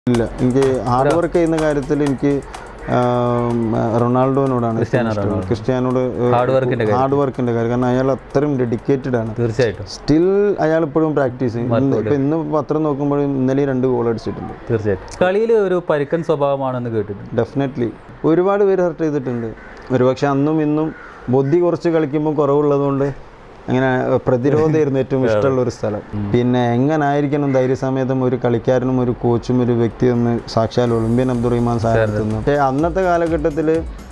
ഇല്ല എനിക്ക് hard work ചെയ്യുന്ന കാര്യത്തിൽ എനിക്ക് ആം, റൊണാൾഡോനോടാണ് ക്രിസ്ത്യാനോ ഇഷ്ടം. ക്രിസ്ത്യാനോട് ഹാർഡ് വർക്കിന്റെ കാര്യം ഹാർഡ് വർക്കിന്റെ കാര്യം കാരണം അയാൾ അത്രയും ഡെഡിക്കേറ്റഡ് ആണ് തീർച്ചയായിട്ടും സ്റ്റിൽ അയാൾ ഇപ്പോഴും പ്രാക്ടീസ് ചെയ്യും ഇപ്പൊ ഇന്ന് പത്രം നോക്കുമ്പോൾ ഇന്നലെ രണ്ട് ഗോൾ അടിച്ചിട്ടുണ്ട് തീർച്ചയായിട്ടും കളിയിൽ ഒരു പരുക്കൻ സ്വഭാവമാണെന്ന് കേട്ടിട്ടുണ്ട് ഡെഫിനറ്റ്ലി ഒരുപാട് പേര് ഹർട്ട് ചെയ്തിട്ടുണ്ട് ഒരുപക്ഷെ അന്നും ഇന്നും ബുദ്ധി കുറച്ച് കളിക്കുമ്പോൾ കുറവുള്ളതുകൊണ്ട് അങ്ങനെ പ്രതിരോധമായിരുന്നു ഏറ്റവും ഇഷ്ടമുള്ള ഒരു സ്ഥലം പിന്നെ എങ്ങനായിരിക്കണം ധൈര്യസമേതം ഒരു കളിക്കാരനും ഒരു കോച്ചും ഒരു വ്യക്തിയും എന്ന് സാക്ഷാൽ ഒളിമ്പ്യൻ അബ്ദുറഹിമാൻ സാറെത്തുന്നു പക്ഷേ അന്നത്തെ കാലഘട്ടത്തിൽ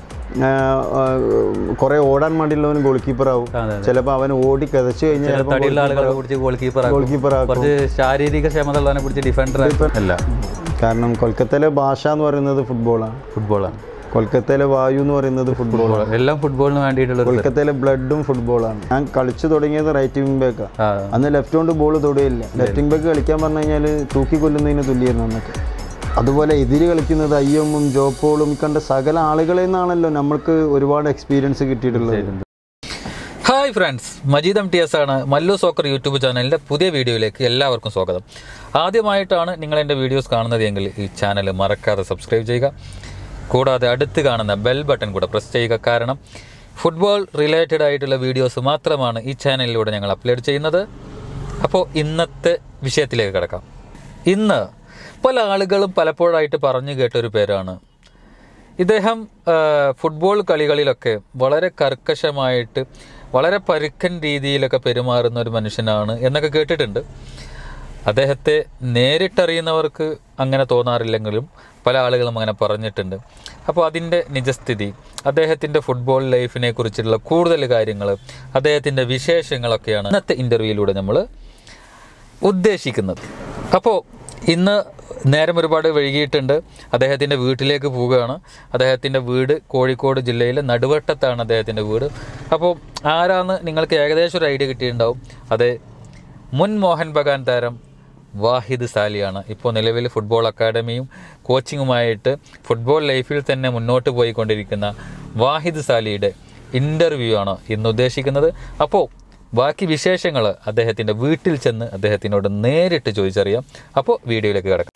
കുറെ ഓടാൻ മടിയുള്ളവൻ ഗോൾ കീപ്പർ ആവും അതെ, ചിലപ്പോൾ അവൻ ഓടി കതച്ചു കഴിഞ്ഞാൽ ചിലപ്പോൾ തടിയുള്ള ആളുകളെ പിടിച്ച് ഗോൾ കീപ്പർ ഗോൾ കീപ്പർ ആക്കും കുറച്ച് ശാരീരിക ക്ഷമത ഉള്ളവനെ പിടിച്ച് ഡിഫൻഡർ അല്ല കാരണം കൊൽക്കത്തയിലെ ഭാഷ എന്ന് പറയുന്നത് ഫുട്ബോളാണ് ഫുട്ബോളാണ് കൊൽക്കത്തയിലെ വായു എന്ന് പറയുന്നത് ഫുട്ബോളാണ് എല്ലാം ഫുട്ബോളിന് വേണ്ടിയിട്ടുള്ള ഒരു കൊൽക്കത്തയിലെ ബ്ലഡും ഫുട്ബോളാണ് ഞാൻ കളിച്ചു തുടങ്ങിയത് റൈറ്റ് വിങ് ബാക്കാണ് ആ, അന്ന് ലെഫ്റ്റ് കൊണ്ട് ബോൾ തൊടുകയില്ല ലെഫ്റ്റ് വിങ് ബാക്ക് കളിക്കാൻ പറഞ്ഞു കഴിഞ്ഞാൽ തൂക്കി കൊല്ലുന്നതിന് തുല്യമായിരുന്നു അന്നൊക്കെ അതുപോലെ എതിര് കളിക്കുന്നത് അയ്യമ്മും ജോപ്പോളും ഈ കണ്ട സകല ആളുകളിൽ നിന്നാണല്ലോ നമ്മൾക്ക് ഒരുപാട് എക്സ്പീരിയൻസ് കിട്ടിയിട്ടുള്ളത് hi friends Majeed M T S ആണ് മല്ലു സോക്കർ യൂട്യൂബ് ചാനലിൻ്റെ പുതിയ വീഡിയോയിലേക്ക് എല്ലാവർക്കും സ്വാഗതം ആദ്യമായിട്ടാണ് നിങ്ങൾ എൻ്റെ വീഡിയോസ് കാണുന്നത് എങ്കിൽ ഈ ചാനൽ മറക്കാതെ സബ്സ്ക്രൈബ് ചെയ്യുക കൂടാതെ അടുത്ത് കാണുന്ന ബെൽ ബട്ടൺ കൂടെ പ്രസ് ചെയ്യുക കാരണം ഫുട്ബോൾ റിലേറ്റഡ് ആയിട്ടുള്ള വീഡിയോസ് മാത്രമാണ് ഈ ചാനലിലൂടെ ഞങ്ങൾ അപ്ലോഡ് ചെയ്യുന്നത് അപ്പോൾ ഇന്നത്തെ വിഷയത്തിലേക്ക് കിടക്കാം ഇന്ന് പല ആളുകളും പലപ്പോഴായിട്ട് പറഞ്ഞു കേട്ടൊരു പേരാണ് ഇദ്ദേഹം ആ, ഫുട്ബോൾ കളികളിലൊക്കെ വളരെ കർക്കശമായിട്ട് വളരെ പരുക്കൻ രീതിയിലൊക്കെ പെരുമാറുന്ന ഒരു മനുഷ്യനാണ് എന്നൊക്കെ കേട്ടിട്ടുണ്ട് അദ്ദേഹത്തെ നേരിട്ടറിയുന്നവർക്ക് അങ്ങനെ തോന്നാറില്ലെങ്കിലും പല ആളുകളും അങ്ങനെ പറഞ്ഞിട്ടുണ്ട് അപ്പോൾ അതിൻ്റെ നിജസ്ഥിതി അദ്ദേഹത്തിൻ്റെ ഫുട്ബോൾ ലൈഫിനെ കുറിച്ചുള്ള കൂടുതൽ കാര്യങ്ങൾ അദ്ദേഹത്തിൻ്റെ വിശേഷങ്ങളൊക്കെയാണ് ഇന്നത്തെ ഇൻ്റർവ്യൂയിലൂടെ നമ്മൾ ഉദ്ദേശിക്കുന്നത് അപ്പോൾ ഇന്ന് നേരം ഒരുപാട് വൈകിയിട്ടുണ്ട് അദ്ദേഹത്തിൻ്റെ വീട്ടിലേക്ക് പോവുകയാണ് അദ്ദേഹത്തിൻ്റെ വീട് കോഴിക്കോട് ജില്ലയിലെ നടുവട്ടത്താണ് അദ്ദേഹത്തിൻ്റെ വീട് അപ്പോൾ ആരാന്ന് നിങ്ങൾക്ക് ഏകദേശം ഒരു ഐഡിയ കിട്ടിയിട്ടുണ്ടാവും അതെ മുൻ മോഹൻ ബഗാൻ താരം വാഹിദ് സാലിയാണ് ഇപ്പോൾ നിലവിൽ ഫുട്ബോൾ അക്കാഡമിയും കോച്ചിങ്ങുമായിട്ട് ഫുട്ബോൾ ലൈഫിൽ തന്നെ മുന്നോട്ട് പോയിക്കൊണ്ടിരിക്കുന്ന വാഹിദ് സാലിയുടെ ഇൻ്റർവ്യൂ ആണ് ഇന്ന് ഉദ്ദേശിക്കുന്നത് അപ്പോൾ ബാക്കി വിശേഷങ്ങൾ അദ്ദേഹത്തിൻ്റെ വീട്ടിൽ ചെന്ന് അദ്ദേഹത്തിനോട് നേരിട്ട് ചോദിച്ചറിയാം അപ്പോൾ വീഡിയോയിലേക്ക് കിടക്കാം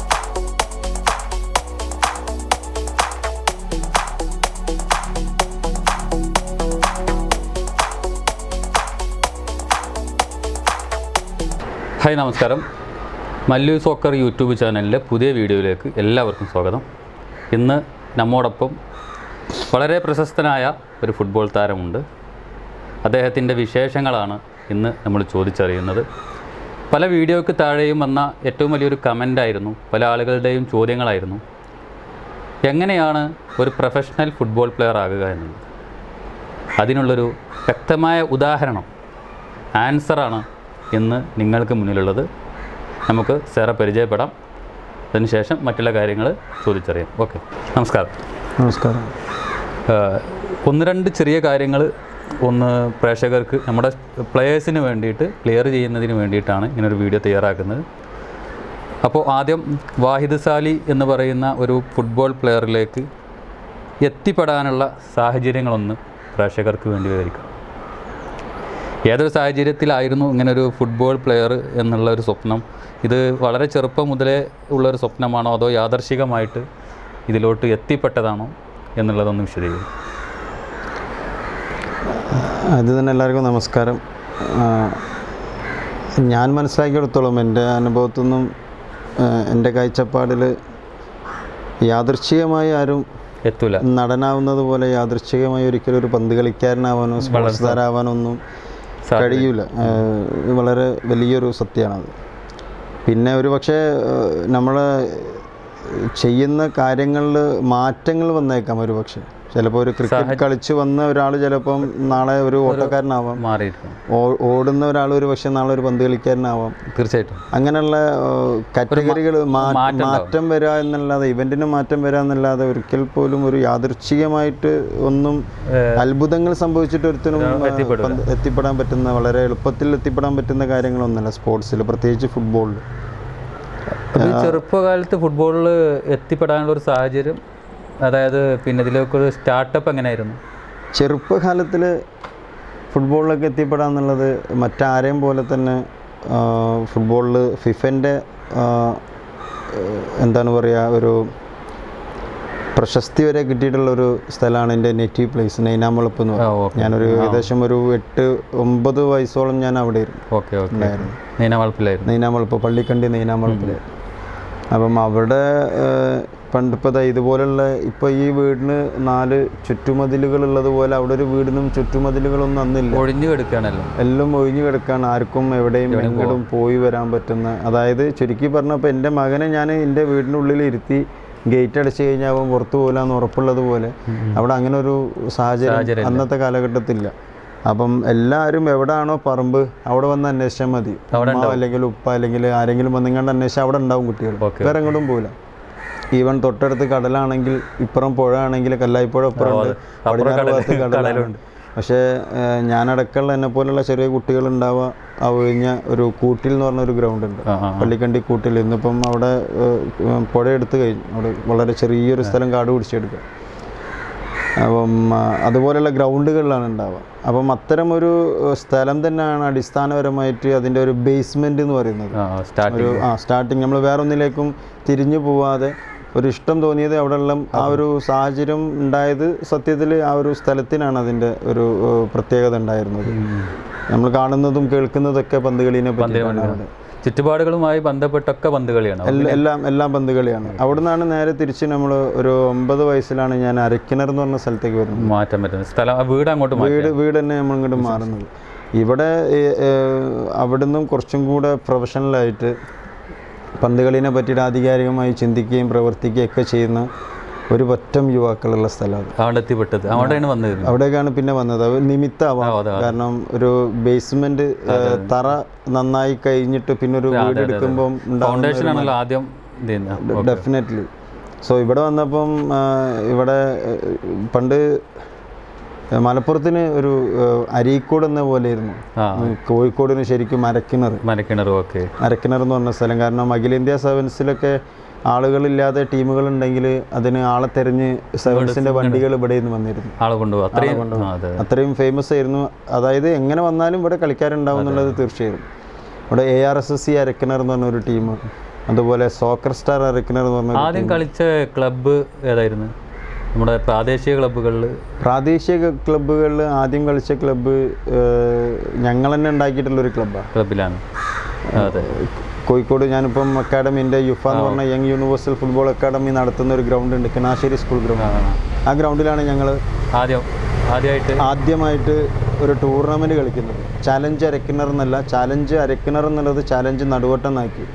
ഹായ് നമസ്കാരം മല്ലു സോക്കർ യൂട്യൂബ് ചാനലിലെ പുതിയ വീഡിയോയിലേക്ക് എല്ലാവർക്കും സ്വാഗതം ഇന്ന് നമ്മോടൊപ്പം വളരെ പ്രശസ്തനായ ഒരു ഫുട്ബോൾ താരമുണ്ട് അദ്ദേഹത്തിൻ്റെ വിശേഷങ്ങളാണ് ഇന്ന് നമ്മൾ ചോദിച്ചറിയുന്നത് പല വീഡിയോയ്ക്ക് താഴെയും വന്ന ഏറ്റവും വലിയൊരു കമൻ്റായിരുന്നു പല ആളുകളുടെയും ചോദ്യങ്ങളായിരുന്നു എങ്ങനെയാണ് ഒരു പ്രൊഫഷണൽ ഫുട്ബോൾ പ്ലെയർ ആകുക എന്നുള്ളത് അതിനുള്ളൊരു വ്യക്തമായ ഉദാഹരണം ആൻസറാണ് ഇന്ന് നിങ്ങൾക്ക് മുന്നിലുള്ളത് നമുക്ക് സാറെ പരിചയപ്പെടാം അതിനുശേഷം മറ്റുള്ള കാര്യങ്ങൾ ചോദിച്ചറിയാം ഓക്കെ നമസ്കാരം നമസ്കാരം ആഹ് ഒന്ന് രണ്ട് ചെറിയ കാര്യങ്ങൾ ഒന്ന് പ്രേക്ഷകർക്ക് നമ്മുടെ പ്ലെയേഴ്സിന് വേണ്ടിയിട്ട് ക്ലിയർ ചെയ്യുന്നതിന് വേണ്ടിയിട്ടാണ് ഇങ്ങനൊരു വീഡിയോ തയ്യാറാക്കുന്നത് അപ്പോൾ ആദ്യം വാഹിദ് സാലി എന്ന് പറയുന്ന ഒരു ഫുട്ബോൾ പ്ലെയറിലേക്ക് എത്തിപ്പെടാനുള്ള സാഹചര്യങ്ങളൊന്ന് പ്രേക്ഷകർക്ക് വേണ്ടി വിവരിക്കാം ഏതൊരു സാഹചര്യത്തിലായിരുന്നു ഇങ്ങനൊരു ഫുട്ബോൾ പ്ലെയർ എന്നുള്ള ഒരു സ്വപ്നം ഇത് വളരെ ചെറുപ്പം മുതലേ ഉള്ളൊരു സ്വപ്നമാണോ അതോ യാദർശികമായിട്ട് ഇതിലോട്ട് എത്തിപ്പെട്ടതാണോ എന്നുള്ളതൊന്ന് വിശദീകരിക്കും അത് തന്നെ എല്ലാവർക്കും നമസ്കാരം ആ, ഞാൻ മനസ്സിലാക്കിയെടുത്തോളം എൻ്റെ അനുഭവത്തിൽ നിന്നും ആ, എൻ്റെ കാഴ്ചപ്പാടിൽ യാദൃച്ഛികമായി ആരും എത്തൂല നടനാവുന്നത് പോലെ യാദൃച്ഛികമായി ഒരിക്കലും ഒരു പന്ത് കളിക്കാരനാവാനോ സ്പോർട്സ് താരാവാനോ ഒന്നും കഴിയൂല ആ, ഇത് വളരെ വലിയൊരു സത്യമാണത് പിന്നെ ഒരു പക്ഷേ നമ്മൾ ചെയ്യുന്ന കാര്യങ്ങളിൽ മാറ്റങ്ങൾ വന്നേക്കാം ഒരു പക്ഷേ ചിലപ്പോൾ ഒരു ക്രിക്കറ്റ് കളിച്ച് വന്ന ഒരാൾ ചിലപ്പം നാളെ ഒരു ഓട്ടക്കാരനാവാം മാറിയിരിക്കും ഓ- ഓടുന്ന ഒരാൾ ഒരു പക്ഷേ നാളെ ഒരു പന്ത് കളിക്കാരനാവാം തീർച്ചയായിട്ടും അങ്ങനെയുള്ള കാറ്റഗറികൾ മാറ്റം വരിക എന്നല്ലാതെ ഇവന്റിന് മാറ്റം വരിക എന്നല്ലാതെ ഒരിക്കൽ പോലും ഒരു യാദൃച്ഛികമായിട്ട് ഒന്നും അത്ഭുതങ്ങൾ സംഭവിച്ചിട്ട് ഒരുത്തിനും ആ, പന്ത് എത്തിപ്പെടാൻ പറ്റുന്ന വളരെ എളുപ്പത്തിൽ എത്തിപ്പെടാൻ പറ്റുന്ന കാര്യങ്ങളൊന്നുമല്ല സ്പോർട്സിൽ പ്രത്യേകിച്ച് ഫുട്ബോളിൽ ഒരു ചെറുപ്പകാലത്ത് ഫുട്ബോളിൽ എത്തിപ്പെടാനുള്ള ഒരു സാഹചര്യം അതായത് പിന്നെ ഇതിലേക്കൊരു സ്റ്റാർട്ടപ്പ് എങ്ങനെയായിരുന്നു ചെറുപ്പകാലത്തിൽ ഫുട്ബോളിലൊക്കെ എത്തിപ്പെടാന്നുള്ളത് മറ്റാരെയും പോലെ തന്നെ ഫുട്ബോളിൽ ഫിഫൻ്റെ ഏഹ്, എന്താണ് പറയുക ഒരു പ്രശസ്തി വരെ കിട്ടിയിട്ടുള്ള ഒരു സ്ഥലമാണ് എൻ്റെ നെറ്റീവ് പ്ലേസ് നൈനാമുളപ്പ് എന്ന് ആ പറയും ഓക്കെ ഞാനൊരു ഏകദേശം ഒരു എട്ട് ഒമ്പത് വയസ്സോളം ഞാൻ അവിടെ ഇരുന്നു ഓക്കെ ഓക്കെ നീന വളപ്പിലായിരുന്നു നെയ്നാമളപ്പ് പള്ളിക്കണ്ടി നെയ്നാമളപ്പിലായിരുന്നു അപ്പം അവിടെ ഏഹ്, പണ്ടിപ്പോൾ ദാ ഇതുപോലുള്ള ഇപ്പോൾ ഈ വീടിന് നാല് ചുറ്റുമതിലുകൾ ഉള്ളതുപോലെ അവിടെ ഒരു വീടിനും ചുറ്റുമതിലുകളൊന്നും അന്നില്ല ഒഴിഞ്ഞു കിടക്കുകയാണല്ലോ എല്ലാം ഒഴിഞ്ഞു കിടക്കാണ് ആർക്കും എവിടെയും എങ്ങോട്ടും പോയി വരാൻ പറ്റുന്ന അതായത് ചുരുക്കി പറഞ്ഞപ്പോൾ എൻ്റെ മകനെ ഞാൻ എൻ്റെ വീടിൻ്റെ ഉള്ളിൽ ഇരുത്തി ഗേറ്റ് അടച്ചു കഴിഞ്ഞാൽ അവൻ പുറത്തു പോലാന്ന് ഉറപ്പുള്ളത് പോലെ അവിടെ അങ്ങനെ ഒരു സാഹചര്യം അന്നത്തെ കാലഘട്ടത്തിലില്ല അപ്പം എല്ലാവരും എവിടെയാണോ പറമ്പ് അവിടെ വന്ന് അന്വേഷിച്ചാൽ മതി ഉമ്മ അല്ലെങ്കിൽ ഉപ്പ അല്ലെങ്കിൽ ആരെങ്കിലും വന്നിങ്ങാണ്ട് അന്വേഷിച്ചാൽ അവിടെ ഉണ്ടാവും കുട്ടികൾ ഓക്കെ വേറെ എങ്ങോട്ടും പോകില്ല ഈവൻ തൊട്ടടുത്ത് കടലാണെങ്കിൽ ഇപ്പുറം പുഴ ആണെങ്കിൽ കല്ലായിപ്പുഴ അപ്പുറം ഉണ്ട് പടിഞ്ഞാറ് ഭാഗത്ത് കടലുണ്ട് പക്ഷേ ഏഹ്, ഞാനടക്കമുള്ള എന്നെ പോലുള്ള ചെറിയ കുട്ടികൾ ഉണ്ടാവുക ആ ഒഴിഞ്ഞ ഒരു കൂട്ടിൽ എന്ന് പറഞ്ഞ ഒരു ഗ്രൗണ്ട് ഉണ്ട് ആ ആ പള്ളിക്കണ്ടി കൂട്ടിൽ ഇന്നിപ്പം അവിടെ ഏഹ്, പുഴ എടുത്തു കഴിഞ്ഞു അവിടെ വളരെ ചെറിയൊരു സ്ഥലം കാട് പിടിച്ചെടുക്കുക അപ്പം ആ, അതുപോലെയുള്ള ഗ്രൗണ്ടുകളിലാണ് ഉണ്ടാവുക അപ്പം അത്തരം ഒരു ഏഹ്, സ്ഥലം തന്നെയാണ് അടിസ്ഥാനപരമായിട്ട് അതിൻ്റെ ഒരു ബേസ്മെൻ്റ് എന്ന് പറയുന്നത് ആ സ്റ്റാർട്ടിങ് ഒരു ആ സ്റ്റാർട്ടിങ് നമ്മൾ വേറെ ഒന്നിലേക്കും തിരിഞ്ഞു പോവാതെ ഒരു ഇഷ്ടം തോന്നിയത് അവിടെയുള്ള ആ ഒരു സാഹചര്യം ഉണ്ടായത് സത്യത്തിൽ ആ ഒരു സ്ഥലത്തിനാണ് അതിൻ്റെ ഒരു ഏഹ്, പ്രത്യേകത ഉണ്ടായിരുന്നത് നമ്മൾ കാണുന്നതും കേൾക്കുന്നതൊക്കെ പന്ത് കളിനെ പറ്റിയിട്ടാണ് അവിടെ ചുറ്റുപാടുകളുമായി ബന്ധപ്പെട്ടൊക്കെ പന്ത് കളിയാണ് എല്ല- എല്ലാം എല്ലാം പന്ത് കളിയാണ് അവിടെ നിന്നാണ് നേരെ തിരിച്ച് നമ്മൾ ഒരു ഒമ്പത് വയസ്സിലാണ് ഞാൻ അരക്കിണർ എന്ന് പറഞ്ഞ സ്ഥലത്തേക്ക് വരുന്നത് മാറ്റാൻ പറ്റുന്നത് സ്ഥലം ആ വീട് അങ്ങോട്ട് മാറ്റി വീട് വീട് തന്നെ നമ്മൾ ഇങ്ങോട്ട് മാറുന്നത് ഇവിടെ ഏഹ്, ഏഹ്, അവിടുന്നും കുറച്ചും കൂടെ പ്രൊഫഷണലായിട്ട് പന്തുകളിനെ പറ്റിയിട്ട് ആധികാരികമായി ചിന്തിക്കുകയും പ്രവർത്തിക്കുകയും ഒക്കെ ചെയ്യുന്ന ഒരു പറ്റം യുവാക്കളുള്ള സ്ഥലമാണ് അവിടെ എത്തിപ്പെട്ടത് അവിടെയാണ് വന്നത് അവിടേക്കാണ് പിന്നെ വന്നത് അത് നിമിത്തമാവാം ആ, അതെ, അതെ. കാരണം ഒരു ബേസ്മെന്റ് തറ നന്നായി കഴിഞ്ഞിട്ട് പിന്നെ ഒരു വീട് എടുക്കുമ്പോൾ ഫൗണ്ടേഷൻ ആണല്ലോ ആദ്യം ഇത് ചെയ്യുന്നത്. ഡെഫിനറ്റ്ലി സോ ഇവിടെ വന്നപ്പം ആ, ഇവിടെ ഏഹ്, പണ്ട് മലപ്പുറത്തിന് ഒരു ഏഹ്, അരീക്കോട് എന്ന പോലെയായിരുന്നു ആ കോഴിക്കോടിന് ശരിക്കും അരക്കിണർ മരക്കിണർ ഓക്കെ അരക്കിണർ എന്ന് പറഞ്ഞ സ്ഥലം കാരണം അഖിലേന്ത്യാ സെവൻസിലൊക്കെ ആളുകളില്ലാതെ ടീമുകളുണ്ടെങ്കിൽ അതിന് ആളെ തെരഞ്ഞ് സെവൻസിന്റെ വണ്ടികൾ ഇവിടെ നിന്ന് വന്നിരുന്നു ആളെ കൊണ്ടുപോകും അത്രയും ആ, അതെ അത്രയും ഫേമസ് ആയിരുന്നു അതായത് എങ്ങനെ വന്നാലും ഇവിടെ കളിക്കാരുണ്ടാവും എന്നുള്ളത് തീർച്ചയായും ഇവിടെ A R S S C Arakkinar എന്ന് പറഞ്ഞ ഒരു ടീം അതുപോലെ സോക്കർ സ്റ്റാർ അരക്കിണർ എന്ന് പറഞ്ഞ ഒരു ആദ്യം കളിച്ച ക്ലബ്ബ് ഏതായിരുന്നു നമ്മുടെ പ്രാദേശിക ക്ലബ്ബുകളിൽ പ്രാദേശിക ക്ലബ്ബുകളിൽ ആദ്യം കളിച്ച ക്ലബ്ബ് ഞങ്ങൾ തന്നെ ഉണ്ടാക്കിയിട്ടുള്ള ഒരു ക്ലബ്ബാണ് ക്ലബിലാണ് അതെ കോഴിക്കോട് ഞാനിപ്പം അക്കാഡമിൻ്റെ യുഫ എന്ന് പറഞ്ഞ യങ് യൂണിവേഴ്സൽ ഫുട്ബോൾ അക്കാഡമി നടത്തുന്ന ഒരു ഗ്രൗണ്ട് ഉണ്ട് കിണാശ്ശേരി സ്കൂൾ ഗ്രൗണ്ട് ആ ഗ്രൗണ്ടിലാണ് ഞങ്ങൾ ആദ്യം ആദ്യമായിട്ട് ആദ്യമായിട്ട് ഒരു ടൂർണമെൻറ്റ് കളിക്കുന്നത് ചാലഞ്ച് അരക്കിണർ എന്നല്ല ചാലഞ്ച് അരക്കിണർ എന്നുള്ളത് ചാലഞ്ച് നടുവട്ടം എന്നാക്കി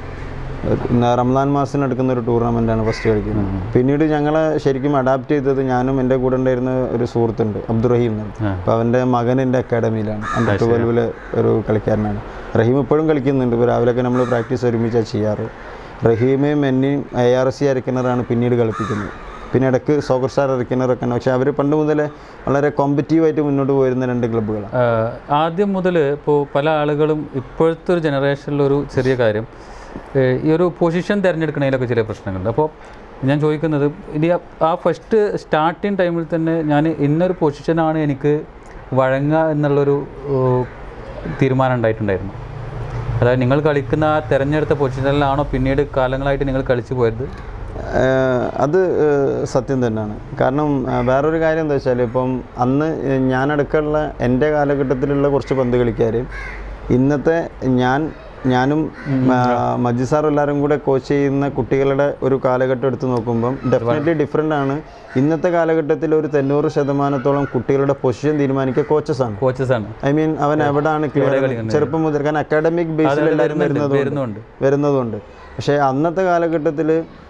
ഇന്ന് റംസാൻ മാസത്തിന് എടുക്കുന്ന ഒരു ടൂർണമെൻ്റാണ് ഫസ്റ്റ് കളിക്കുന്നത് പിന്നീട് ഞങ്ങളെ ശരിക്കും അഡാപ്റ്റ് ചെയ്തത് ഞാനും എൻ്റെ കൂടെ ഉണ്ടായിരുന്ന ഒരു സുഹൃത്തുണ്ട് അബ്ദുറഹീം എന്ന് ആ. അപ്പോൾ അവൻ്റെ മകൻ എൻ്റെ അക്കാഡമിയിലാണ് അണ്ടർ ട്വൽവിലെ ഒരു കളിക്കാരനാണ് റഹീം ഇപ്പോഴും കളിക്കുന്നുണ്ട് ഇപ്പോൾ രാവിലെയൊക്കെ നമ്മൾ പ്രാക്ടീസ് ഒരുമിച്ചാണ് ചെയ്യാറ് റഹീമയും എന്നെയും എ ആർ എസ് സി അരക്കിണറാണ് പിന്നീട് കളിപ്പിക്കുന്നത് പിന്നെ ഇടയ്ക്ക് സോക്കർ സ്റ്റാർ അരക്കിണറൊക്കെ ഉണ്ട് പക്ഷേ അവർ പണ്ട് മുതലേ വളരെ കോമ്പറ്റീവായിട്ട് മുന്നോട്ട് പോയിരുന്ന രണ്ട് ക്ലബ്ബുകളാണ് ആഹ് ആദ്യം മുതൽ ഇപ്പോൾ പല ആളുകളും ഇപ്പോഴത്തെ ഒരു ജനറേഷനിലൊരു ചെറിയ കാര്യം ഏഹ് ഈ ഒരു പൊസിഷൻ തിരഞ്ഞെടുക്കുന്നതിലൊക്കെ ചില പ്രശ്നങ്ങളുണ്ട് അപ്പോൾ ഞാൻ ചോദിക്കുന്നത് ഇനി ആ- ആ ഫസ്റ്റ് സ്റ്റാർട്ടിങ് ടൈമിൽ തന്നെ ഞാൻ ഇന്നൊരു പൊസിഷനാണ് എനിക്ക് വഴങ്ങുക എന്നുള്ളൊരു ഏഹ്, തീരുമാനം ഉണ്ടായിട്ടുണ്ടായിരുന്നു അതായത് നിങ്ങൾ കളിക്കുന്ന ആ തിരഞ്ഞെടുത്ത പൊസിഷനിലാണോ പിന്നീട് കാലങ്ങളായിട്ട് നിങ്ങൾ കളിച്ചു പോയത് ഏഹ് അത് ഏഹ് സത്യം തന്നെയാണ് കാരണം ഏഹ് വേറൊരു കാര്യം എന്താ വെച്ചാൽ ഇപ്പം അന്ന് ഞാനടക്കമുള്ള എൻ്റെ കാലഘട്ടത്തിലുള്ള കുറച്ച് പന്ത് കളിക്കാർ ഇന്നത്തെ ഞാൻ ഞാനും മജി സാറും എല്ലാവരും കൂടെ കോച്ച് ചെയ്യുന്ന കുട്ടികളുടെ ഒരു കാലഘട്ടം എടുത്ത് നോക്കുമ്പം ഡെഫിനറ്റ്ലി ഡിഫറെൻ്റ് ആണ് ഇന്നത്തെ കാലഘട്ടത്തിൽ ഒരു തൊണ്ണൂറ് ശതമാനത്തോളം കുട്ടികളുടെ പൊസിഷൻ തീരുമാനിക്കുക കോച്ചസ് ആണ് കോച്ചസ് ആണ് ഐ മീൻ അവൻ എവിടെയാണ് ക്ലിയർ ചെറുപ്പം മുതൽ കാരണം അക്കാഡമിക് ബേസിൽ എല്ലാവരും വരുന്നതുകൊണ്ട് വരുന്നുണ്ട് വരുന്നതുകൊണ്ട് പക്ഷേ അന്നത്തെ കാലഘട്ടത്തിൽ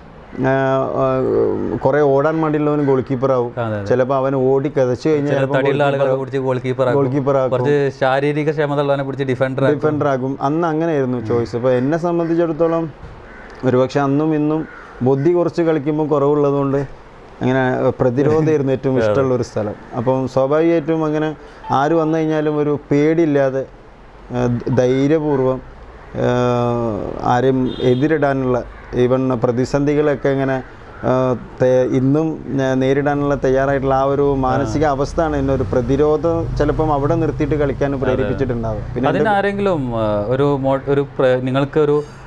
കുറേ ഓടാൻ മടിയുള്ളവൻ ഗോൾ കീപ്പർ ആവും അതെ, ചിലപ്പോൾ അവൻ ഓടി കതച്ചു കഴിഞ്ഞാൽ ചിലപ്പോൾ തടിയുള്ള ആളുകളെ പിടിച്ച് ഗോൾ കീപ്പർ ഗോൾ കീപ്പർ ആക്കും കുറച്ച് ശാരീരിക ക്ഷമത ഉള്ളവനെ പിടിച്ച് ഡിഫൻഡർ ഡിഫൻഡർ ആകും അന്ന് അങ്ങനെയായിരുന്നു ചോയ്സ് അപ്പോൾ എന്നെ സംബന്ധിച്ചിടത്തോളം ഒരുപക്ഷെ അന്നും ഇന്നും ബുദ്ധി കുറച്ച് കളിക്കുമ്പോൾ കുറവുള്ളതുകൊണ്ട് അങ്ങനെ പ്രതിരോധമായിരുന്നു ഏറ്റവും ഇഷ്ടമുള്ള ഒരു സ്ഥലം അപ്പം സ്വാഭാവികമായിട്ടും അങ്ങനെ ആര് വന്നു കഴിഞ്ഞാലും ഒരു പേടിയില്ലാതെ ആ, ധ- ധൈര്യപൂർവ്വം ആ, ആരെയും എതിരിടാനുള്ള ഈവൻ പ്രതിസന്ധികളൊക്കെ ഇങ്ങനെ ആ, തെ- ഇന്നും ആ, നേരിടാനുള്ള തയ്യാറായിട്ടുള്ള ആ ഒരു മാനസിക അവസ്ഥയാണ് എന്നെ ഒരു പ്രതിരോധം ചിലപ്പം അവിടെ നിർത്തിയിട്ട് കളിക്കാൻ പ്രേരിപ്പിച്ചിട്ടുണ്ടാവുക പിന്നെ അതിന് ആരെങ്കിലും ആ, ഒരു മോ- ഒരു പ്ര- നിങ്ങൾക്ക് ഒരു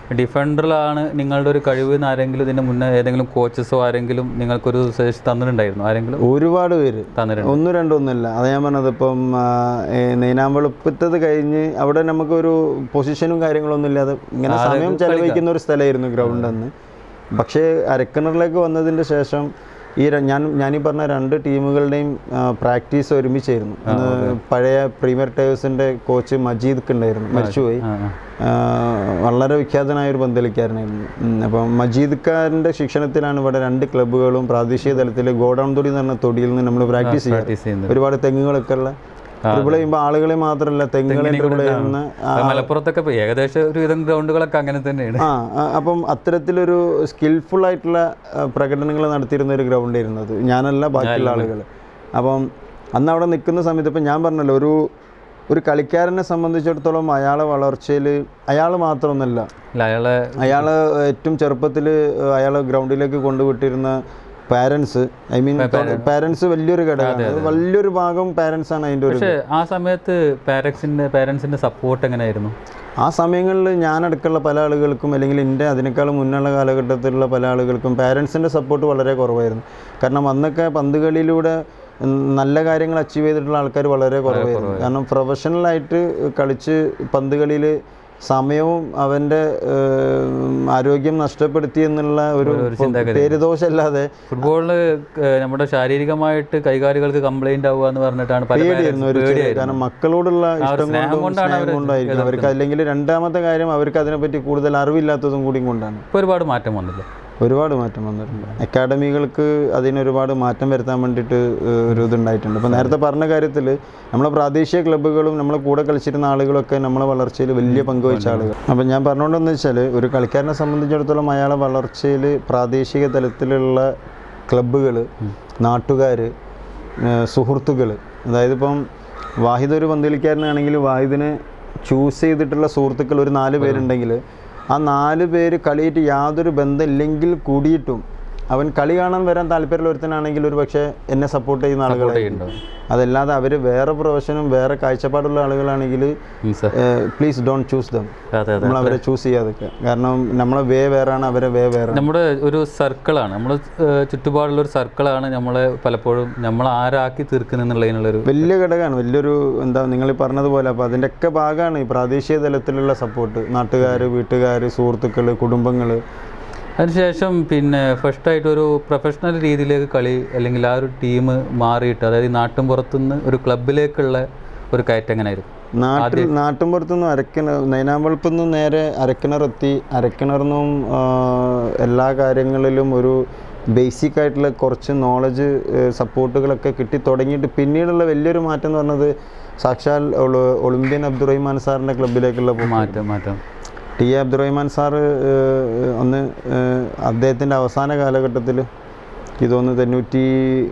ഡിഫൻഡറിലാണ് നിങ്ങളുടെ ഒരു കഴിവ് എന്ന് ആരെങ്കിലും ഇതിന്റെ മുന്നേ ഏതെങ്കിലും കോച്ചസോ ആരെങ്കിലും നിങ്ങൾക്കൊരു സജഷൻ തന്നിട്ടുണ്ടായിരുന്നു ആരെങ്കിലും ഒരുപാട് പേര് തന്നിട്ടുണ്ട് ഒന്നും രണ്ടൊന്നുമില്ല അത് ഞാൻ പറഞ്ഞത് ഇപ്പം ആ, ഏ, നെയ്നാമ്പളുപ്പത്തത് കഴിഞ്ഞ് അവിടെ നമുക്കൊരു പൊസിഷനും കാര്യങ്ങളൊന്നും ഇല്ലാതെ ഇങ്ങനെ സമയം ചെലവഴിക്കുന്ന ഒരു സ്ഥലമായിരുന്നു ഗ്രൗണ്ട് അന്ന് പക്ഷേ അരക്കിണറിലേക്ക് വന്നതിൻ്റെ ശേഷം ഈ ര- ഞാൻ ഞാനീ പറഞ്ഞ രണ്ട് ടീമുകളുടെയും പ്രാക്ടീസ് ഒരുമിച്ചായിരുന്നു അന്ന് പഴയ പ്രീമിയർ ടേഴ്സിൻ്റെ കോച്ച് മജീദ് ഉണ്ടായിരുന്നു മരിച്ചുപോയി ആ, ആ. ആ, വളരെ വിഖ്യാതനായ ഒരു പന്തളിക്കാരനായിരുന്നു ഉം, അപ്പം മജീദ് ഖാൻ്റെ ശിക്ഷണത്തിലാണ് ഇവിടെ രണ്ട് ക്ലബ്ബുകളും പ്രാദേശിക തലത്തിൽ ഗോഡൗൺ തൊടി എന്ന് പറഞ്ഞ തൊടിയിൽ നിന്ന് നമ്മൾ പ്രാക്ടീസ് ചെയ്യാറ് പ്രാക്ടീസ് ചെയ്യുന്നത് ഒരുപാട് തെങ്ങുകളൊക്കെ ഉള്ള ട്രിപ്പിൾ ചെയ്യുമ്പോൾ ആളുകളെ മാത്രമല്ല തെങ്ങുകളെ ട്രിപ്പിൾ ചെയ്യുന്ന ആ, അത് മലപ്പുറത്തൊക്കെ ഇപ്പൊ ഏകദേശം ഒരു വിധം ഗ്രൗണ്ടുകളൊക്കെ അങ്ങനെ തന്നെയാണ് ആ ആ, അപ്പം അത്തരത്തിലൊരു സ്കിൽഫുൾ ആയിട്ടുള്ള പ്രകടനങ്ങൾ നടത്തിയിരുന്ന ഒരു ഗ്രൗണ്ട് ആയിരുന്നത് ഞാനല്ല ബാക്കിയുള്ള ആളുകൾ അപ്പം അന്ന് അവിടെ നിൽക്കുന്ന സമയത്ത് ഇപ്പം ഞാൻ പറഞ്ഞല്ലോ ഒരു ഒരു കളിക്കാരനെ സംബന്ധിച്ചിടത്തോളം അയാളെ വളർച്ചയിൽ അയാൾ മാത്രമൊന്നുമല്ല അല്ല, അയാളെ അയാൾ ഏറ്റവും ചെറുപ്പത്തിൽ അയാൾ ഗ്രൗണ്ടിലേക്ക് കൊണ്ടുവിട്ടിരുന്ന പാരൻസ് ഐ മീൻ പാരൻസ് വലിയൊരു ഘടകമാണ് അത് വലിയൊരു ഭാഗം പാരൻസ് ആണ് അതിൻ്റെ ഒരു പക്ഷേ ആ സമയത്ത് പാരൻസിന്റെ പാരൻസിന്റെ സപ്പോർട്ട് എങ്ങനെയായിരുന്നു ആ സമയങ്ങളിൽ ഞാനടക്കമുള്ള പല ആളുകൾക്കും അല്ലെങ്കിൽ എൻ്റെ അതിനേക്കാളും മുന്നുള്ള കാലഘട്ടത്തിലുള്ള പല ആളുകൾക്കും പാരൻസിൻ്റെ സപ്പോർട്ട് വളരെ കുറവായിരുന്നു കാരണം അന്നൊക്കെ പന്ത് കളിയിലൂടെ ഉം, നല്ല കാര്യങ്ങൾ അച്ചീവ് ചെയ്തിട്ടുള്ള ആൾക്കാർ വളരെ കുറവായിരുന്നു കാരണം പ്രൊഫഷണലായിട്ട് കളിച്ച് പന്ത് കളിയിൽ സമയവും അവൻ്റെ ഏം, ആരോഗ്യം നഷ്ടപ്പെടുത്തി എന്നുള്ള ഒരു പേരുദോഷമല്ലാതെ ഫുട്ബോളില് നമ്മുടെ ശാരീരികമായിട്ട് കൈകാലുകൾക്ക് കംപ്ലൈന്റ് ആവുക എന്ന് പറഞ്ഞിട്ടാണ് പല പേടിയായിരുന്നു ഒരു parents ചെറിയ- കാരണം മക്കളോടുള്ള ഇഷ്ടം സ്നേഹം കൊണ്ടും കൊണ്ടാണ് സ്നേഹം കൊണ്ടായിരിക്കും അവർക്ക് അല്ലെങ്കിൽ രണ്ടാമത്തെ കാര്യം അവർക്ക് അതിനെപ്പറ്റി കൂടുതൽ അറിവില്ലാത്തതും കൂടിയും കൊണ്ടാണ് ഇപ്പൊ ഒരുപാട് മാറ്റം വന്നില്ല ഒരുപാട് മാറ്റം വന്നിട്ടുണ്ട് അക്കാഡമികൾക്ക് അതിനൊരുപാട് മാറ്റം വരുത്താൻ വേണ്ടിയിട്ട് ഏഹ്, ഒരു ഇതുണ്ടായിട്ടുണ്ട് അപ്പോൾ നേരത്തെ പറഞ്ഞ കാര്യത്തിൽ നമ്മളെ പ്രാദേശിക ക്ലബ്ബുകളും നമ്മളെ കൂടെ കളിച്ചിരുന്ന ആളുകളൊക്കെ നമ്മളെ വളർച്ചയിൽ വലിയ പങ്ക് വഹിച്ച ആളുകൾ അപ്പം ഞാൻ പറഞ്ഞുകൊണ്ടെന്ന് വെച്ചാൽ ഒരു കളിക്കാരനെ സംബന്ധിച്ചിടത്തോളം അയാളെ വളർച്ചയിൽ പ്രാദേശിക തലത്തിലുള്ള ക്ലബ്ബുകൾ നാട്ടുകാർ സുഹൃത്തുക്കൾ അതായത് ഇപ്പം വാഹിദ് ഒരു പന്തളിക്കാരനാണെങ്കിൽ വാഹിദിനെ ചൂസ് ചെയ്തിട്ടുള്ള സുഹൃത്തുക്കൾ ഒരു നാല് പേരുണ്ടെങ്കിൽ ആ നാല് പേര് കളിയായിട്ട് യാതൊരു ബന്ധമില്ലെങ്കിൽ കൂടിയിട്ടും അവൻ കളി കാണാൻ വരാൻ താല്പര്യമുള്ള ഒരുത്തനാണെങ്കിൽ ഒരു പക്ഷേ എന്നെ സപ്പോർട്ട് ചെയ്യുന്ന ആളുകളായിരിക്കും ചെയ്യുന്നുണ്ടോ? അതല്ലാതെ അവർ വേറെ പ്രൊഫഷനും വേറെ കാഴ്ചപ്പാടുള്ള ആളുകളാണെങ്കിൽ ഉം, sir. Please don't choose them അതെ അതെ നമ്മൾ അവരെ ചൂസ് ചെയ്യാതൊക്കെ കാരണം നമ്മളെ വേ വേറാണ് അവരെ വേ വേറെ നമ്മുടെ ഒരു സർക്കിളാണ് നമ്മൾ ചുറ്റുപാടുള്ള ഒരു സർക്കിളാണ് നമ്മളെ പലപ്പോഴും നമ്മൾ ആരാക്കി തീർക്കുന്നുള്ളതിനുള്ളൊരു വലിയ ഘടകമാണ് വലിയൊരു എന്താ നിങ്ങൾ ഈ പറഞ്ഞതുപോലെ അപ്പോൾ അതിൻ്റെയൊക്കെ ഭാഗമാണ് ഈ പ്രാദേശിക തലത്തിലുള്ള സപ്പോർട്ട് നാട്ടുകാർ വീട്ടുകാർ സുഹൃത്തുക്കൾ കുടുംബങ്ങൾ അതിനുശേഷം പിന്നെ ഫസ്റ്റായിട്ട് ഒരു പ്രൊഫഷണൽ രീതിയിലേക്ക് കളി അല്ലെങ്കിൽ ആ ഒരു ടീം മാറിയിട്ട് അതായത് ഈ നാട്ടും പുറത്തുനിന്ന് ഒരു ക്ലബിലേക്കുള്ള ഒരു കയറ്റം എങ്ങനെയായിരുന്നു നാട്ടിൽ നാട്ടിൻപുറത്തുനിന്ന് അരക്കിണർ നൈനാമ്പളപ്പിൽ നിന്ന് നേരെ അരക്കിണറെത്തി അരക്കിണർന്നും എല്ലാ കാര്യങ്ങളിലും ഒരു ബേസിക് ആയിട്ടുള്ള കുറച്ച് നോളജ് സപ്പോർട്ടുകളൊക്കെ കിട്ടി തുടങ്ങിയിട്ട് പിന്നീടുള്ള വലിയൊരു മാറ്റം എന്ന് പറഞ്ഞത് സാക്ഷാൽ ഒളു- ഒളിമ്പ്യൻ അബ്ദുറഹിമാൻ സാറിൻ്റെ ക്ലബിലേക്കുള്ള പോ- മാറ്റം മാറ്റം ടി എ അബ്ദുറഹിമാൻ സാറ് ഏഹ്, അന്ന് ഏഹ്, അദ്ദേഹത്തിൻ്റെ അവസാന കാലഘട്ടത്തിൽ ഇതൊന്ന് തൊണ്ണൂറ്റി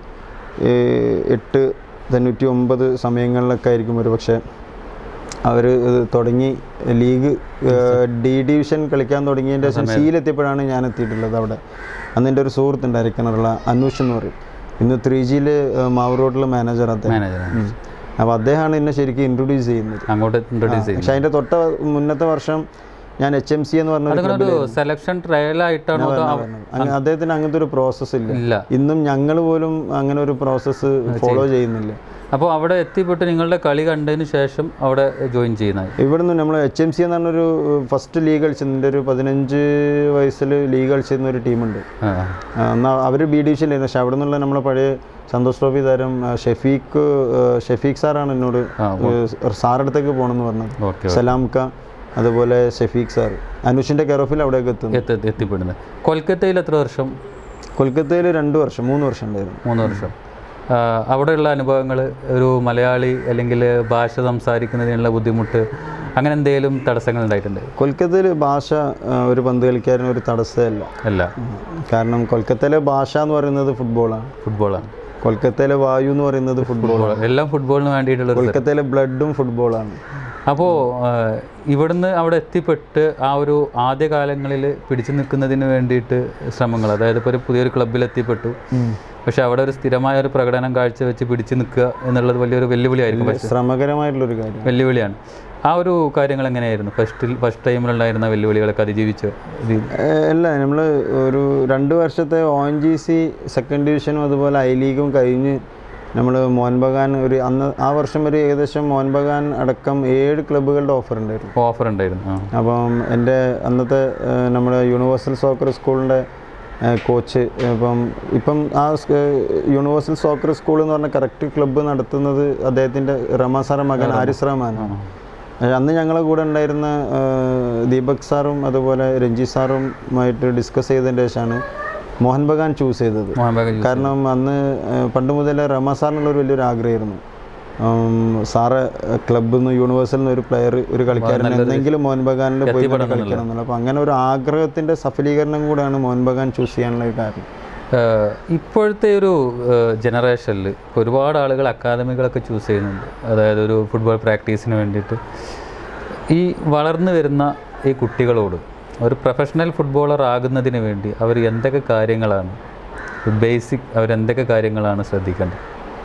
ഏഹ്, എട്ട് തൊണ്ണൂറ്റി ഒമ്പത് സമയങ്ങളിലൊക്കെ ആയിരിക്കും ഒരു പക്ഷേ അവർ തുടങ്ങി ലീഗ് ഏഹ്, ഡി ഡിവിഷൻ കളിക്കാൻ തുടങ്ങിയതിൻ്റെ ശേഷം സിയിലെത്തിയപ്പോഴാണ് ഞാൻ എത്തിയിട്ടുള്ളത് അവിടെ അന്ന് എൻ്റെ ഒരു സുഹൃത്തുണ്ട് അരക്കിണറുള്ള അനൂഷ് എന്ന് പറയും ഇന്ന് ത്രീ ജിയിൽ മാവൂർ റോഡിൽ മാനേജർ അദ്ദേഹം മാനേജറാണ് അപ്പോൾ അദ്ദേഹമാണ് എന്നെ ശരിക്കും ഇൻട്രൊഡ്യൂസ് ചെയ്യുന്നത് അങ്ങോട്ട് ഇൻട്രൊഡ്യൂസ് ചെയ്യും പക്ഷെ അതിൻ്റെ തൊട്ട മുന്നത്തെ വർഷം ഞാൻ എച്ച് എം സി എന്ന് പറഞ്ഞ ഒരു അതങ്ങനെ ഒരു സെലക്ഷൻ ട്രയൽ ആയിട്ടാണോ അതോ അവ- അങ്ങ- അദ്ദേഹത്തിന് അങ്ങനത്തെ ഒരു പ്രോസസ്സ് ഇല്ല ഇല്ല ഇന്നും ഞങ്ങൾ പോലും അങ്ങനെ ഒരു പ്രോസസ്സ് ഫോളോ ചെയ്യുന്നില്ല അപ്പോൾ അവിടെ എത്തിപ്പെട്ട് നിങ്ങളുടെ കളി കണ്ടതിന് ശേഷം അവിടെ ജോയിൻ ചെയ്യുന്നത് ഇവിടുന്ന് നമ്മൾ എച്ച് എം സി എന്ന് പറഞ്ഞൊരു ഫസ്റ്റ് ലീഗ് കളിച്ചതിൻ്റെ ഒരു പതിനഞ്ച് വയസ്സിൽ ലീഗ് കളിച്ചിരുന്ന ഒരു ടീമുണ്ട് ആ എന്നാൽ അവർ ബി ഡിവിഷനിലായിരുന്നു പക്ഷെ അവിടെ നിന്നുള്ള നമ്മളെ പഴയ സന്തോഷ് ട്രോഫി താരം ആ, ഷെഫീഖ് ആ, ഷെഫീഖ് സാറാണ് എന്നോട് ആ, സാറടുത്തേക്ക് പോകണമെന്ന് പറഞ്ഞത് ഓക്കെ സലാംക്ക അതുപോലെ ഷെഫീഖ് സാർ അനുഷിൻ്റെ കെറോഫിൽ അവിടേക്ക് എത്തുന്നു എത്തി എത്തിപ്പെടുന്നത് കൊൽക്കത്തയിൽ എത്ര വർഷം കൊൽക്കത്തയിൽ രണ്ട് വർഷം മൂന്ന് വർഷം ഉണ്ടായിരുന്നു മൂന്ന് വർഷം ആ, അവിടെയുള്ള അനുഭവങ്ങൾ ഒരു മലയാളി അല്ലെങ്കിൽ ഭാഷ സംസാരിക്കുന്നതിനുള്ള ബുദ്ധിമുട്ട് അങ്ങനെ എന്തെങ്കിലും തടസ്സങ്ങൾ ഉണ്ടായിട്ടുണ്ട് കൊൽക്കത്തയിൽ ഭാഷ ആ, ഒരു പന്ത് കളിക്കാരന് ഒരു തടസ്സമല്ല അല്ല കാരണം കൊൽക്കത്തയിലെ ഭാഷ എന്ന് പറയുന്നത് ഫുട്ബോളാണ് ഫുട്ബോളാണ് കൊൽക്കത്തയിലെ വായു എന്ന് പറയുന്നത് ഫുട്ബോളാണ് ഫുട്ബോൾ എല്ലാം ഫുട്ബോളിന് വേണ്ടിയിട്ടുള്ള ഒരു കൊൽക്കത്തയിലെ ബ്ലഡും ഫുട്ബോളാണ് അപ്പോൾ ഇവിടുന്ന് അവിടെ എത്തിപ്പെട്ട് ആ ഒരു ആദ്യകാലങ്ങളിൽ പിടിച്ചു നിൽക്കുന്നതിന് വേണ്ടിയിട്ട് ശ്രമങ്ങൾ അതായത് ഇപ്പോൾ ഒരു പുതിയൊരു ക്ലബ്ബിൽ എത്തിപ്പെട്ടു പക്ഷെ അവിടെ ഒരു സ്ഥിരമായ ഒരു പ്രകടനം കാഴ്ചവെച്ച് പിടിച്ചു നിൽക്കുക എന്നുള്ളത് വലിയൊരു വെല്ലുവിളിയായിരിക്കും പക്ഷേ ശ്രമകരമായിട്ടുള്ളൊരു കാര്യം വെല്ലുവിളിയാണ് ആ ഒരു കാര്യങ്ങൾ എങ്ങനെയായിരുന്നു ഫസ്റ്റിൽ ഫസ്റ്റ് ടൈമിലുണ്ടായിരുന്ന വെല്ലുവിളികളൊക്കെ അതിജീവിച്ച് ഇത് ഏഹ് അല്ല നമ്മൾ ഒരു രണ്ട് വർഷത്തെ O N G C second ഡിവിഷനും അതുപോലെ ഐ ലീഗും കഴിഞ്ഞ് നമ്മൾ മോഹൻ ബഗാൻ ഒരു അന്ന് ആ വർഷം ഒരു ഏകദേശം മോഹൻ ബഗാൻ അടക്കം ഏഴ് ക്ലബ്ബുകളുടെ ഓഫർ ഉണ്ടായിരുന്നു ഓഫർ ഉണ്ടായിരുന്നു ആ അപ്പം എൻ്റെ അന്നത്തെ ഏഹ്, നമ്മുടെ യൂണിവേഴ്സൽ സോക്കർ സ്കൂളിൻ്റെ കോച്ച് ഇപ്പം ഇപ്പം ആ സ്- ഏഹ്, യൂണിവേഴ്സൽ സോക്കർ സ്കൂൾ എന്ന് പറഞ്ഞ കറക്റ്റ് ക്ലബ്ബ് നടത്തുന്നത് അദ്ദേഹത്തിൻ്റെ റമാ സാറെ മകൻ ആരിസ് റഹ്മാനാണ് ഏഹ്, അന്ന് ഞങ്ങളെ കൂടെ ഉണ്ടായിരുന്ന ഏഹ്, ദീപക് സാറും അതുപോലെ രഞ്ജി സാറുമായിട്ട് ഡിസ്കസ് ചെയ്തതിന് ശേഷമാണ് മോഹൻ ബഗാൻ ചൂസ് ചെയ്തത് മോഹൻ ബഗാൻ കാരണം അന്ന് ഏഹ്, പണ്ട് മുതലേ റമ സാറിനുള്ള ഒരു വലിയൊരു ആഗ്രഹമായിരുന്നു ഉം, സാറ് ക്ലബ്ബിൽ നിന്ന് യൂണിവേഴ്സിൽ നിന്ന് ഒരു പ്ലെയർ ഒരു കളിക്കാരൻ എന്തെങ്കിലും മോഹൻ ബഗാനിൽ പോയി കളിക്കണം എന്നുള്ളത് അപ്പോൾ അങ്ങനെ ഒരു ആഗ്രഹത്തിൻ്റെ സഫലീകരണം കൂടെയാണ് മോഹൻ ബഗാൻ ചൂസ് ചെയ്യാനുള്ള ഒരു കാരണം ഏഹ് ഇപ്പോഴത്തെ ഒരു ജനറേഷനിൽ ഒരുപാട് ആളുകൾ അക്കാദമികളൊക്കെ ചൂസ് ചെയ്യുന്നുണ്ട് അതായത് ഒരു ഫുട്ബോൾ പ്രാക്ടീസിന് വേണ്ടിയിട്ട് ഈ വളർന്നു വരുന്ന ഈ കുട്ടികളോട് ഒരു പ്രൊഫഷണൽ ഫുട്ബോളർ ആകുന്നതിന് വേണ്ടി അവർ എന്തൊക്കെ കാര്യങ്ങളാണ് ബേസിക് അവരെന്തൊക്കെ കാര്യങ്ങളാണ് ശ്രദ്ധിക്കേണ്ടത്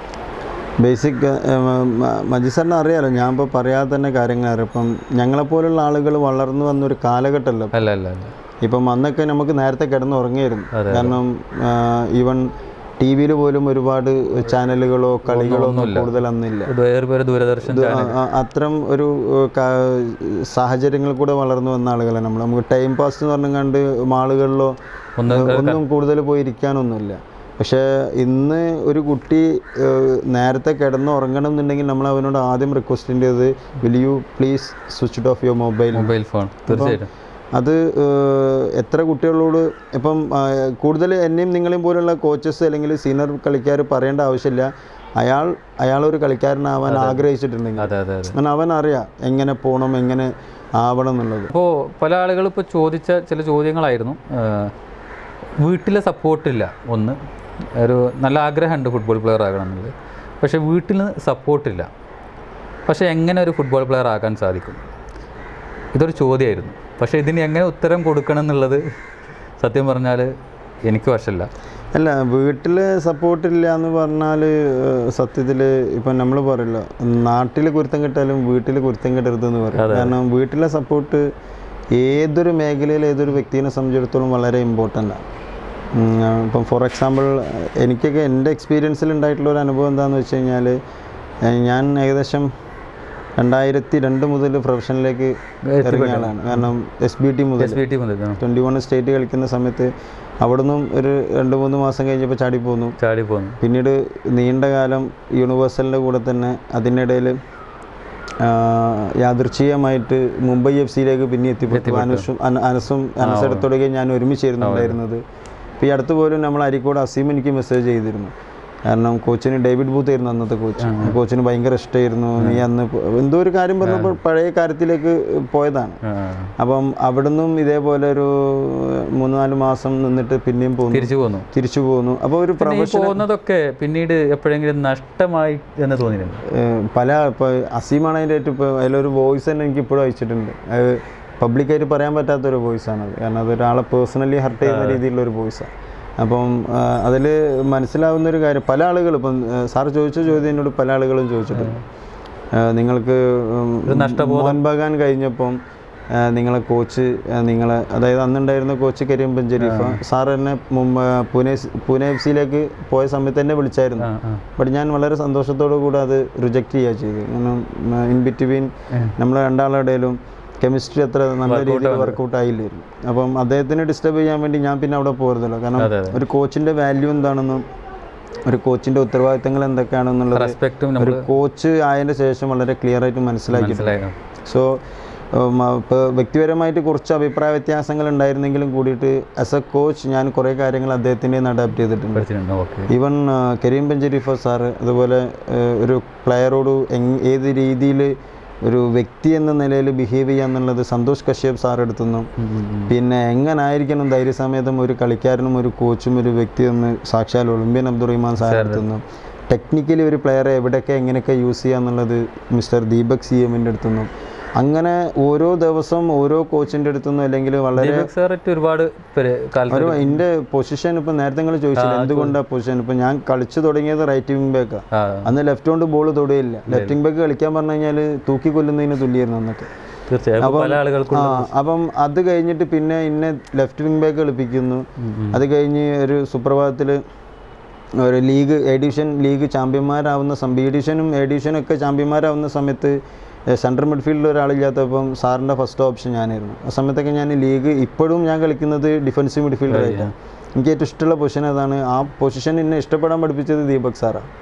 ബേസിക് മജി സാറിന് അറിയാലോ ഞാൻ ഇപ്പോൾ പറയാതെ തന്നെ കാര്യങ്ങൾ അറിയാം ഇപ്പം ഞങ്ങളെപ്പോലുള്ള ആളുകൾ വളർന്നു വന്ന ഒരു കാലഘട്ടമല്ല അല്ല അല്ല അല്ല ഇപ്പം അന്നൊക്കെ നമുക്ക് നേരത്തെ കിടന്ന് ഉറങ്ങിയായിരുന്നു കാരണം ഈവൻ ടി വിയിൽ പോലും ഒരുപാട് ചാനലുകളോ കളികളോ ഒന്നും കൂടുതൽ അന്നില്ല ഇത് വേറെ പേര് ദൂരദർശൻ ആ, ആ, അത്തരം ഒരു ഏഹ്, കാ- സാഹചര്യങ്ങളിൽ കൂടെ വളർന്നു വന്ന ആളുകളാണ് നമ്മൾ നമുക്ക് ടൈം പാസ് എന്ന് പറഞ്ഞു കണ്ട് മാളുകളിലോ ഒന്ന് ഏഹ്, ഒന്നും കൂടുതൽ പോയി ഇരിക്കാനൊന്നുമില്ല പക്ഷേ ഇന്ന് ഒരു കുട്ടി ഏഹ്, നേരത്തെ കിടന്ന് ഉറങ്ങണം എന്നുണ്ടെങ്കിൽ നമ്മൾ അവനോട് ആദ്യം റിക്വസ്റ്റ് ചെയ്തത് will you please switch off your mobile mobile phone തീർച്ചയായിട്ടും അത് ഏഹ്, എത്ര കുട്ടികളോട് ഇപ്പം കൂടുതൽ എന്നെയും നിങ്ങളെയും പോലുള്ള കോച്ചസ് അല്ലെങ്കിൽ സീനിയർ കളിക്കാർ പറയേണ്ട ആവശ്യമില്ല അയാൾ അയാളൊരു കളിക്കാരനാവാൻ ആഗ്രഹിച്ചിട്ടുണ്ടെങ്കിൽ അതെ അതെ അതെ കാരണം അവൻ അറിയാം എങ്ങനെ പോകണം എങ്ങനെ ആവണം എന്നുള്ളത് അപ്പോൾ പല ആളുകളും ഇപ്പോൾ ചോദിച്ച ചില ചോദ്യങ്ങളായിരുന്നു ഏഹ് വീട്ടിലെ സപ്പോർട്ടില്ല ഒന്ന് ഒരു നല്ല ആഗ്രഹമുണ്ട് ഫുട്ബോൾ പ്ലെയർ ആകണം എന്നുള്ളത് പക്ഷേ വീട്ടിൽ നിന്ന് സപ്പോർട്ടില്ല പക്ഷേ എങ്ങനെ ഒരു ഫുട്ബോൾ പ്ലെയർ ആകാൻ സാധിക്കും ഇതൊരു ചോദ്യമായിരുന്നു പക്ഷേ ഇതിന് എങ്ങനെ ഉത്തരം കൊടുക്കണം എന്നുള്ളത് സത്യം പറഞ്ഞാൽ എനിക്ക് വശമില്ല അല്ല വീട്ടിൽ സപ്പോർട്ടില്ല എന്ന് പറഞ്ഞാൽ സത്യത്തിൽ ഇപ്പം നമ്മൾ പറയില്ല നാട്ടിൽ കുരുത്തം കിട്ടാലും വീട്ടിൽ കുരുത്തം കിട്ടരുതെന്ന് പറയും കാരണം വീട്ടിലെ സപ്പോർട്ട് ഏതൊരു മേഖലയിൽ ഏതൊരു വ്യക്തിയെ സംബന്ധിച്ചിടത്തോളം വളരെ ഇമ്പോർട്ടൻ്റ് ആണ് ഉം, ആ, ഇപ്പം ഫോർ എക്സാമ്പിൾ എനിക്കൊക്കെ എൻ്റെ എക്സ്പീരിയൻസിൽ ഉണ്ടായിട്ടുള്ള ഒരു അനുഭവം എന്താണെന്ന് വെച്ച് കഴിഞ്ഞാൽ ഞാൻ ഏകദേശം രണ്ടായിരത്തി രണ്ട് മുതൽ പ്രൊഫഷനിലേക്ക് ഇറങ്ങിയ ആളാണ് കാരണം എസ് ബി ടി മുതൽ എസ് ബി ടി മുതൽ ആ, ട്വൻറ്റി വൺ സ്റ്റേറ്റ് കളിക്കുന്ന സമയത്ത് അവിടുന്നും ഒരു രണ്ട് മൂന്ന് മാസം കഴിഞ്ഞപ്പോൾ ചാടി പോന്നു ചാടി പോന്നു പിന്നീട് നീണ്ട കാലം യൂണിവേഴ്സലിൻ്റെ കൂടെ തന്നെ അതിനിടയിൽ യാദൃച്ഛികമായിട്ട് മുംബൈ എഫ് സിയിലേക്ക് പിന്നെ എത്തിപ്പെട്ടു അനുസും അന- അനസും അനസെടുത്തോടുകയും ഞാൻ ഒരുമിച്ചായിരുന്നു ഉണ്ടായിരുന്നത് ഇപ്പോൾ ഈ അടുത്ത് പോലും നമ്മൾ അരിക്കോട് അസീം എനിക്ക് മെസ്സേജ് ചെയ്തിരുന്നു കാരണം കോച്ചിന് ഡേവിഡ് ബൂത്ത് ആയിരുന്നു അന്നത്തെ കോച്ച് കോച്ചിന് ഭയങ്കര ഇഷ്ടമായിരുന്നു നീ അന്ന് പോ- എന്തോ ഒരു കാര്യം പറഞ്ഞപ്പോൾ പഴയ കാര്യത്തിലേക്ക് പോയതാണ് ആ, അപ്പം അവിടുന്നും ഇതേപോലെ ഒരു മൂന്ന് നാല് മാസം നിന്നിട്ട് പിന്നെയും പോന്നു തിരിച്ചു പോന്നു തിരിച്ചു പോന്നു അപ്പോൾ ഒരു പിന്നെ ഈ പോകുന്നതൊക്കെ പിന്നീട് എപ്പോഴെങ്കിലും നഷ്ടമായി എന്ന് തോന്നിയിട്ടുണ്ട് ഏഹ് പല ഇപ്പോൾ അസീമാണ് അതിൻ്റെ ഏറ്റവും ഇപ്പോൾ അതിലൊരു വോയിസ് തന്നെ എനിക്ക് ഇപ്പോഴും അയച്ചിട്ടുണ്ട് അത് പബ്ലിക്കായിട്ട് പറയാൻ പറ്റാത്തൊരു വോയിസാണത് കാരണം അതൊരാളെ പേഴ്സണലി ഹർട്ട് ചെയ്യുന്ന രീതിയിലുള്ള ഒരു വോയിസാണ് അപ്പം അതിൽ മനസ്സിലാവുന്ന ഒരു കാര്യം പല ആളുകളും ഇപ്പം സാർ ചോദിച്ച ചോദ്യം എന്നോട് പല ആളുകളും ചോദിച്ചിട്ടുണ്ട് ഏഹ് നിങ്ങൾക്ക് ഉം, മോഹൻ ബഗാൻ കഴിഞ്ഞപ്പം ഏഹ് നിങ്ങളെ കോച്ച് ഏഹ് നിങ്ങളെ അതായത് അന്നുണ്ടായിരുന്ന കോച്ച് കരീം ബെഞ്ചരീഫ സാർ എന്നെ മുമ്പ് പൂനെ പൂനെ എഫ് സിയിലേക്ക് പോയ സമയത്ത് തന്നെ വിളിച്ചായിരുന്നു ആ ആ ബട്ട് ഞാൻ വളരെ സന്തോഷത്തോടു കൂടെ അത് റിജക്റ്റ് ചെയ്യുക ചെയ്തു കാരണം ഇൻ ബിറ്റ്വീൻ നമ്മൾ രണ്ടാളുടെയിലും കെമിസ്ട്രി അത്ര നല്ല രീതിയിൽ വർക്കൗട്ട് ആയില്ലായിരുന്നു അപ്പം അദ്ദേഹത്തിനെ ഡിസ്റ്റർബ് ചെയ്യാൻ വേണ്ടി ഞാൻ പിന്നെ അവിടെ പോരുന്നല്ലോ കാരണം അതെ, ഒരു കോച്ചിൻ്റെ വാല്യൂ എന്താണെന്നും ഒരു കോച്ചിൻ്റെ ഉത്തരവാദിത്തങ്ങൾ എന്തൊക്കെയാണെന്നുള്ളത് റെസ്പെക്റ്റും നമ്മൾ ഒരു കോച്ച് ആയതിൻ്റെ ശേഷം വളരെ ക്ലിയർ ആയിട്ട് മനസ്സിലാക്കിയിട്ടുണ്ട് മനസ്സിലാക്കണം സോ ഇപ്പോൾ വ്യക്തിപരമായിട്ട് കുറച്ച് അഭിപ്രായ വ്യത്യാസങ്ങൾ ഉണ്ടായിരുന്നെങ്കിലും കൂടിയിട്ട് ആസ് എ കോച്ച് ഞാൻ കുറേ കാര്യങ്ങൾ അദ്ദേഹത്തിൻ്റെ അഡാപ്റ്റ് ചെയ്തിട്ടുണ്ട് പഠിച്ചിട്ടുണ്ട് ഓക്കെ ഈവൻ കരീം ബെഞ്ചരീഫ സാറ് അതുപോലെ ഏഹ്, ഒരു പ്ലെയറോട് എങ് ഏത് രീതിയിൽ ഒരു വ്യക്തി എന്ന നിലയിൽ ബിഹേവ് ചെയ്യുക എന്നുള്ളത് സന്തോഷ് കശ്യപ് സാർ എടുത്തുന്നു പിന്നെ എങ്ങനായിരിക്കണം ധൈര്യസമേതം ഒരു കളിക്കാരനും ഒരു കോച്ചും ഒരു വ്യക്തി എന്ന് സാക്ഷാൽ ഒളിമ്പ്യൻ അബ്ദുറഹിമാൻ സാർ എടുത്തുന്നു ടെക്നിക്കലി ഒരു പ്ലെയറെ എവിടെയൊക്കെ എങ്ങനെയൊക്കെ യൂസ് ചെയ്യുക എന്നുള്ളത് മിസ്റ്റർ ദീപക് സി എമ്മിൻ്റെ അടുത്തുനിന്നും അങ്ങനെ ഓരോ ദിവസം ഓരോ കോച്ചിൻ്റെ അടുത്തുനിന്നും അല്ലെങ്കിൽ വളരെ ദീപക് സാറിട്ട് ഒരുപാട് പേര് കാലത്ത് ഒരു എൻ്റെ പൊസിഷൻ ഇപ്പം നേരത്തെ നിങ്ങൾ ചോദിച്ചില്ല എന്തുകൊണ്ടാണ് പൊസിഷൻ ഇപ്പം ഞാൻ കളിച്ചു തുടങ്ങിയത് റൈറ്റ് വിങ് ബാക്കാണ് ആ അന്ന് ലെഫ്റ്റ് കൊണ്ട് ബോൾ തൊടുകയില്ല ലെഫ്റ്റ് വിങ് ബാക്ക് കളിക്കാൻ പറഞ്ഞു കഴിഞ്ഞാൽ തൂക്കി കൊല്ലുന്നതിന് തുല്യമായിരുന്നു അന്നൊക്കെ തീർച്ചയായും അപ്പൊ പല ആളുകൾക്കും ആ അപ്പം അത് കഴിഞ്ഞിട്ട് പിന്നെ ഇന്നെ ലെഫ്റ്റ് വിങ് ബാക്ക് കളിപ്പിക്കുന്നു അത് കഴിഞ്ഞ് ഒരു സുപ്രഭാതത്തിൽ ഒരു ലീഗ് എ ഡിവിഷൻ ലീഗ് ചാമ്പ്യന്മാരാവുന്ന സം ബി ഡിവിഷനും എ ഡിവിഷനും ഒക്കെ ചാമ്പ്യന്മാരാവുന്ന സമയത്ത് സെൻട്രൽ മിഡ്ഫീൽഡിൽ ഒരാളില്ലാത്തപ്പം സാറിൻ്റെ ഫസ്റ്റ് ഓപ്ഷൻ ഞാനായിരുന്നു ആ സമയത്തൊക്കെ ഞാൻ ലീഗ് ഇപ്പോഴും ഞാൻ കളിക്കുന്നത് ഡിഫൻസീവ് മിഡ്ഫീൽഡറായിട്ടാണ് എനിക്ക് ഏറ്റവും ഇഷ്ടമുള്ള പൊസിഷൻ അതാണ് ആ പൊസിഷൻ എന്നെ ഇഷ്ടപ്പെടാൻ പഠിപ്പിച്ചത് ദീപക് സാറാണ്